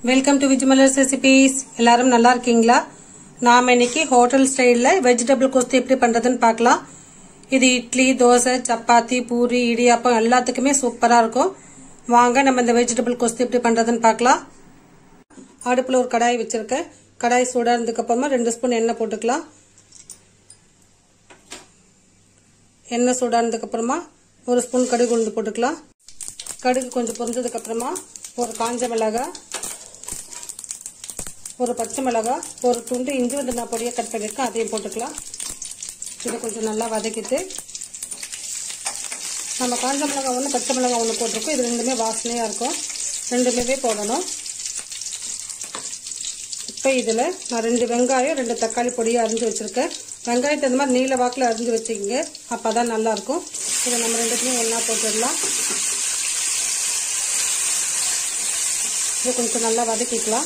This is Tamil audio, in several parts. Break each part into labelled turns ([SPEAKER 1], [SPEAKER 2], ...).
[SPEAKER 1] வெல்கம் டு விஜ்மலர்ஸ் ரெசிபீஸ் எல்லாரும் நல்லா இருக்கீங்களா நாம இன்னைக்கு ஹோட்டல் ஸ்டைலில் வெஜிடபிள் கொஸ்து எப்படி பண்றதுன்னு பார்க்கலாம் இது இட்லி தோசை சப்பாத்தி பூரி இடியாப்பம் எல்லாத்துக்குமே சூப்பரா இருக்கும் வாங்க நம்ம இந்த வெஜிடபிள் கொஸ்து எப்படி பண்றதுன்னு பார்க்கலாம் அடுப்புல ஒரு கடாய் வச்சிருக்கேன் கடாய் சூடா இருந்ததுக்கு அப்புறமா ரெண்டு ஸ்பூன் எண்ணெய் போட்டுக்கலாம் எண்ணெய் சூடானதுக்கு அப்புறமா ஒரு ஸ்பூன் கடுகு உளுந்து போட்டுக்கலாம் கடுகு கொஞ்சம் பொரிஞ்சதுக்கு அப்புறமா ஒரு காஞ்ச மிளகாய் ஒரு பச்சை மிளகாய் ஒரு துண்டு இஞ்சி வந்து நான் பொடியை கட் பண்ணியிருக்கேன் அதையும் போட்டுக்கலாம் இதை கொஞ்சம் நல்லா வதக்கிட்டு நம்ம காஞ்ச மிளகாய் ஒன்று பச்சை மிளகாய் ஒன்று போட்டிருக்கோம் இது ரெண்டுமே வாசனையாக இருக்கும் ரெண்டுமே போடணும் இப்போ இதில் நான் ரெண்டு வெங்காயம் ரெண்டு தக்காளி பொடியை அரிஞ்சு வச்சுருக்கேன் வெங்காயத்தை இந்த மாதிரி நீல வாக்கில் அரிஞ்சு வச்சுக்கோங்க அப்போ தான் நல்லாயிருக்கும் இதை நம்ம ரெண்டுத்தையும் ஒன்றா போட்டுடலாம் இதை கொஞ்சம் நல்லா வதக்கிக்கலாம்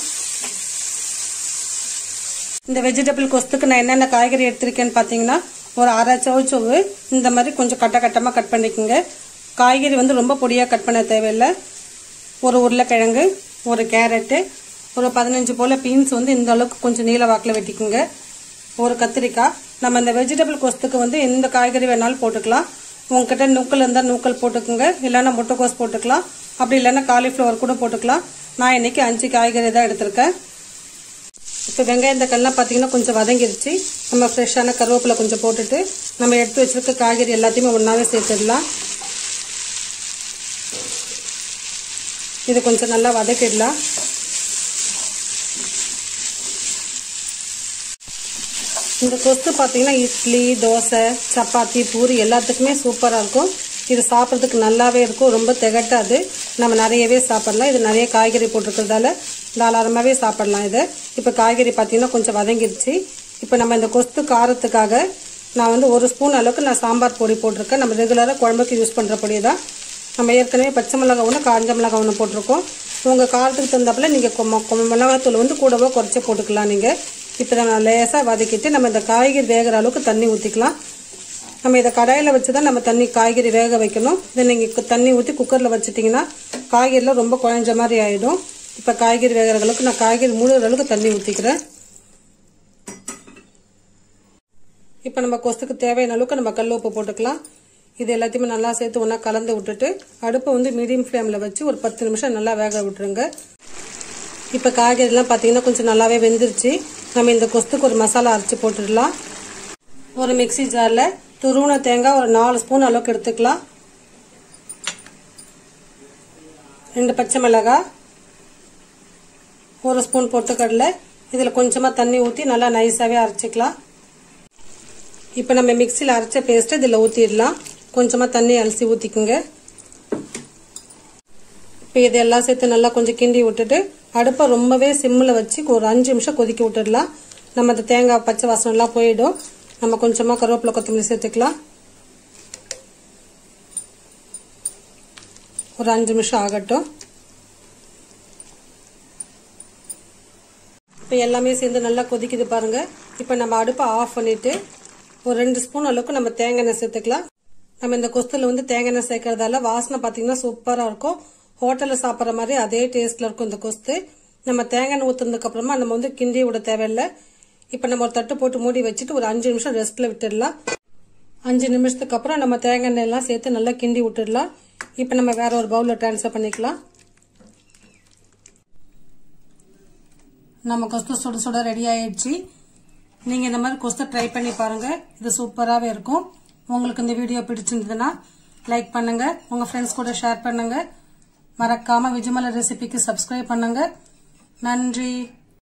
[SPEAKER 1] இந்த வெஜிடபிள் கொஸ்துக்கு நான் என்னென்ன காய்கறி எடுத்திருக்கேன்னு பார்த்தீங்கன்னா ஒரு அரை சவுச்சவு இந்த மாதிரி கொஞ்சம் கட்ட கட்டமாக கட் பண்ணிக்கோங்க காய்கறி வந்து ரொம்ப பொடியாக கட் பண்ண தேவையில்லை ஒரு உருளைக்கிழங்கு ஒரு கேரட்டு ஒரு பதினஞ்சு போல் பீன்ஸ் வந்து இந்த அளவுக்கு கொஞ்சம் நீல வாக்கில் வெட்டிக்குங்க ஒரு கத்திரிக்காய் நம்ம இந்த வெஜிடபிள் கொஸ்துக்கு வந்து எந்த காய்கறி வேணாலும் போட்டுக்கலாம் உங்ககிட்ட நூக்கல் இருந்தால் நூக்கல் போட்டுக்குங்க இல்லைன்னா முட்டைக்கோஸ் போட்டுக்கலாம் அப்படி இல்லைன்னா காலிஃப்ளவர் கூட போட்டுக்கலாம் நான் இன்னைக்கு அஞ்சு காய்கறி தான் எடுத்திருக்கேன் இப்போ வெங்காயம் தக்காளிலாம் பார்த்தீங்கன்னா கொஞ்சம் வதங்கிருச்சு நம்ம ஃப்ரெஷ்ஷான கருவேப்பிலை கொஞ்சம் போட்டுட்டு நம்ம எடுத்து வச்சிருக்க காய்கறி எல்லாத்தையுமே ஒன்றாவே சேர்த்துடலாம் இது கொஞ்சம் நல்லா வதக்கிடலாம் இந்த கொஸ்து பார்த்தீங்கன்னா இட்லி தோசை சப்பாத்தி பூரி எல்லாத்துக்குமே சூப்பராக இருக்கும் இது சாப்பிட்றதுக்கு நல்லாவே இருக்கும் ரொம்ப திகட்டாது நம்ம நிறையவே சாப்பிடலாம் இது நிறைய காய்கறி போட்டிருக்கிறதால தாராளமாகவே சாப்பிடலாம் இதை இப்போ காய்கறி பார்த்தீங்கன்னா கொஞ்சம் வதங்கிருச்சு இப்போ நம்ம இந்த கொஸ்து காரத்துக்காக நான் வந்து ஒரு ஸ்பூன் அளவுக்கு நான் சாம்பார் பொடி போட்டிருக்கேன் நம்ம ரெகுலராக குழம்புக்கு யூஸ் பண்ணுற பொடி தான் நம்ம ஏற்கனவே பச்சை மிளகா ஒன்று காஞ்ச மிளகா ஒன்று போட்டிருக்கோம் உங்கள் காரத்துக்கு தகுந்தாப்புல நீங்கள் மிளகாத்தூள் வந்து கூடவோ குறைச்சி போட்டுக்கலாம் நீங்கள் இப்போ நான் லேசாக வதக்கிட்டு நம்ம இந்த காய்கறி வேகிற அளவுக்கு தண்ணி ஊற்றிக்கலாம் நம்ம இதை கடாயில் வச்சு தான் நம்ம தண்ணி காய்கறி வேக வைக்கணும் இதை நீங்கள் தண்ணி ஊற்றி குக்கரில் வச்சுட்டிங்கன்னா காய்கறிலாம் ரொம்ப குழஞ்ச மாதிரி ஆகிடும் இப்போ காய்கறி வேகிற அளவுக்கு நான் காய்கறி முழுகிற அளவுக்கு தண்ணி ஊற்றிக்கிறேன் இப்போ நம்ம கொஸ்துக்கு தேவையான அளவுக்கு நம்ம கல் உப்பு போட்டுக்கலாம் இது எல்லாத்தையுமே நல்லா சேர்த்து ஒன்றா கலந்து விட்டுட்டு அடுப்பை வந்து மீடியம் ஃப்ளேமில் வச்சு ஒரு பத்து நிமிஷம் நல்லா வேக விட்டுருங்க இப்போ காய்கறிலாம் பார்த்தீங்கன்னா கொஞ்சம் நல்லாவே வெந்துருச்சு நம்ம இந்த கொஸ்துக்கு ஒரு மசாலா அரைச்சி போட்டுடலாம் ஒரு மிக்சி ஜாரில் துருவன தேங்காய் ஒரு நாலு ஸ்பூன் அளவுக்கு எடுத்துக்கலாம் ரெண்டு பச்சை மிளகாய் ஒரு ஸ்பூன் பொட்டுக்கடலை இதில் கொஞ்சமாக தண்ணி ஊற்றி நல்லா நைஸாகவே அரைச்சிக்கலாம் இப்போ நம்ம மிக்சியில் அரைச்ச பேஸ்ட்டை இதில் ஊற்றிடலாம் கொஞ்சமாக தண்ணி அலசி ஊற்றிக்குங்க இப்போ இதெல்லாம் சேர்த்து நல்லா கொஞ்சம் கிண்டி விட்டுட்டு அடுப்பை ரொம்பவே சிம்மில் வச்சு ஒரு அஞ்சு நிமிஷம் கொதிக்க விட்டுடலாம் நம்ம அந்த தேங்காய் பச்சை வாசனம்லாம் போயிடும் நம்ம கொஞ்சமாக கருவேப்பிலை கொத்தமல்லி சேர்த்துக்கலாம் ஒரு அஞ்சு நிமிஷம் ஆகட்டும் இப்போ எல்லாமே சேர்ந்து நல்லா கொதிக்குது பாருங்க இப்போ நம்ம அடுப்பை ஆஃப் பண்ணிட்டு ஒரு ரெண்டு ஸ்பூன் அளவுக்கு நம்ம தேங்காய் எண்ணெய் சேர்த்துக்கலாம் நம்ம இந்த கொஸ்தில் வந்து தேங்காய் எண்ணெய் சேர்க்கறதால வாசனை பார்த்தீங்கன்னா சூப்பராக இருக்கும் ஹோட்டலில் சாப்பிட்ற மாதிரி அதே டேஸ்ட்டில் இருக்கும் இந்த கொஸ்து நம்ம தேங்காய் எண்ணெய் ஊற்றுனதுக்கு அப்புறமா நம்ம வந்து கிண்டி விட தேவையில்லை இப்போ நம்ம ஒரு தட்டு போட்டு மூடி வச்சுட்டு ஒரு அஞ்சு நிமிஷம் ரெஸ்ட்டில் விட்டுடலாம் அஞ்சு நிமிஷத்துக்கு அப்புறம் நம்ம தேங்காய் எண்ணெய் எல்லாம் சேர்த்து நல்லா கிண்டி விட்டுடலாம் இப்போ நம்ம வேற ஒரு பவுலில் ட்ரான்ஸ்ஃபர் பண்ணிக்கலாம் நம்ம கொஸ்து சுட சுட ரெடி ஆயிடுச்சு நீங்கள் இந்த மாதிரி கொஸ்தை ட்ரை பண்ணி பாருங்க இது சூப்பராகவே இருக்கும் உங்களுக்கு இந்த வீடியோ பிடிச்சிருந்ததுன்னா லைக் பண்ணுங்க உங்க ஃப்ரெண்ட்ஸ் கூட ஷேர் பண்ணுங்க மறக்காம விஜயமல ரெசிபிக்கு சப்ஸ்கிரைப் பண்ணுங்க நன்றி